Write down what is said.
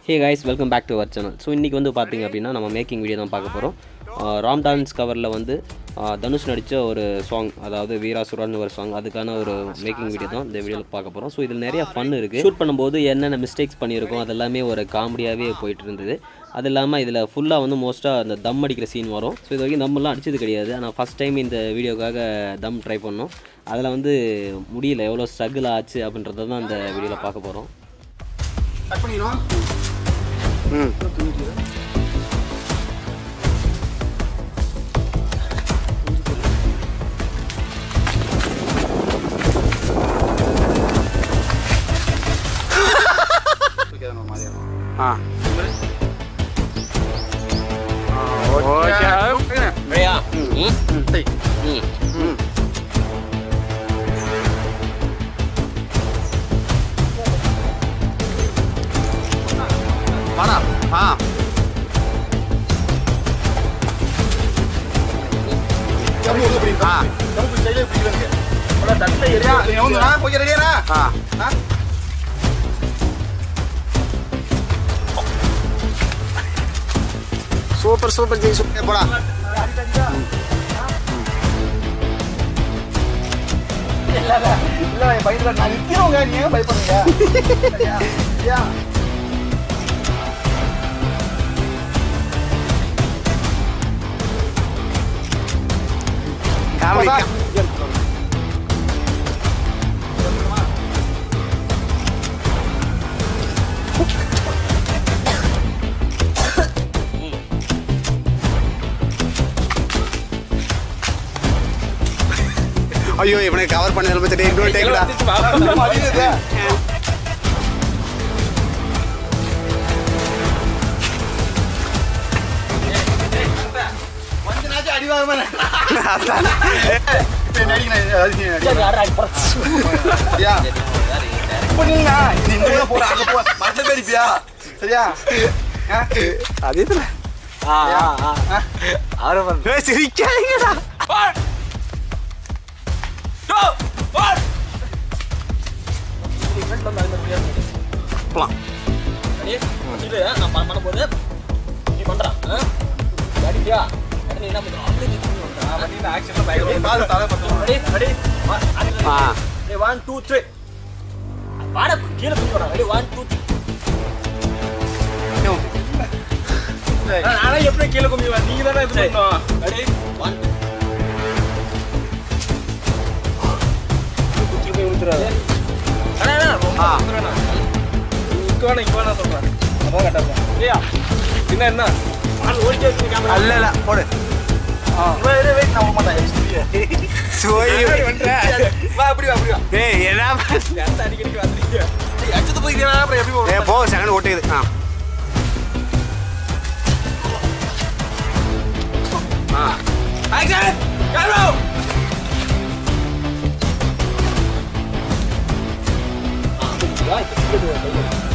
Hey guys welcome back to our channel so இன்றைக்கி வந்து பார்த்தீங்க அப்படின்னா நம்ம மேக்கிங் வீடியோ தான் பார்க்க போகிறோம் ராம் டான்ஸ் கவரில் வந்து ஆஹ், தனுஷ் நடித்த ஒரு சாங் அதாவது வீராசுரான்னு ஒரு சாங் அதுக்கான ஒரு மேக்கிங் வீடியோ தான் இந்த வீடியோவில் பார்க்க போகிறோம் ஸோ இதில் நிறைய ஃபன் இருக்குது ஷூட் பண்ணும்போது என்னென்ன மிஸ்டேக்ஸ் பண்ணியிருக்கோம் அது எல்லாமே ஒரு காமெடியாகவே போயிட்டு இருந்தது அது இல்லாமல் இதில் ஃபுல்லாக வந்து மோஸ்ட்டாக அந்த தம் அடிக்கிற சீன் வரும் ஸோ இது வரைக்கும் தம்மெல்லாம் அடிச்சது கிடையாது ஆனால் ஃபஸ்ட் டைம் இந்த வீடியோக்காக தம் ட்ரை பண்ணோம் அதில் வந்து முடியல எவ்வளோ ஸ்ட்ரகிள் ஆச்சு அப்படின்றத தான் இந்த வீடியோவில் பார்க்க போகிறோம் கட் பண்ணிடுவோம் ம் ஆ ஓகே ரெடியா சரி ம் வாடா ஆ ஜம்மு உள்ள பிடி ஆ. ஜம்மு ஸ்டைலே பிடிக்கலங்க அட தட்டை எரியா நீ வந்துடா கொஞ்சம் ரெடியாடா ஆ ஆ சூப்பர் சூப்பர் ஜெய் சூப்பர் ஏய், போடா இல்ல பயத்துல நான் நிக்கிறவங்க நீ ஏன் பயப்படுறீங்க சரியா? சரியா? காமெடி ஐயோ இவனை கவர் பண்ண நிலைமை இன்னொரு டேக்கடா மதியது. கொஞ்ச நாச்சும் அடி வாங்காம இப்ப நடிக்கிறேன், அதாவது நீ நடி. சரியா? இப்ப நில்லுண்ணா. நீ இந்த பக்கம் போடா, அங்க போ. மரத்துல போய் அடிப்பியா? சரியா ஆ? அது இதுல ஆ ஆ ஆ ஆரம்பம் சிரிக்காதீங்கடா போலாம் நான் பண்ணும்போது நீ பண்ணுறான் அடிப்பியா நீ என்ன ஏய், பாரு, தலை பக்கம். ஆ ஒன் டூ த்ரீ வாட கீழே தூக்குறா ரெடி ஒன் டூ த்ரீ நானே எப்படி கீழே கும்பிடுவேன் நீங்க தானே இது பண்ணணும் ரெடி ஒன் குச்சி போய் விழுத்துறாரு ஆ இங்க வேணா இங்க வேணா சொல்றேன் அதான் கரெக்டா இருக்கும் ஏயா என்ன என்ன ஆள் ஓடிட்டே இருக்கு கேமரா அல்ல இல்ல போடு இவன் இரு, wait, நான் விட மாட்டேன். excuse me. சோய் வா, அப்படி வா, அப்படி வா. ஏய் என்ன எந்த அடிக்கடிக்கு வந்துருக்கீங்க ஏய், அடிச்சது போய்க்கிறேன், அப்புறம் எப்படி ஏ போறது? போ செகண்ட் ஓட்டுக்குது ஆ ஆ ஆக்சன் கேமரா யா இப்போ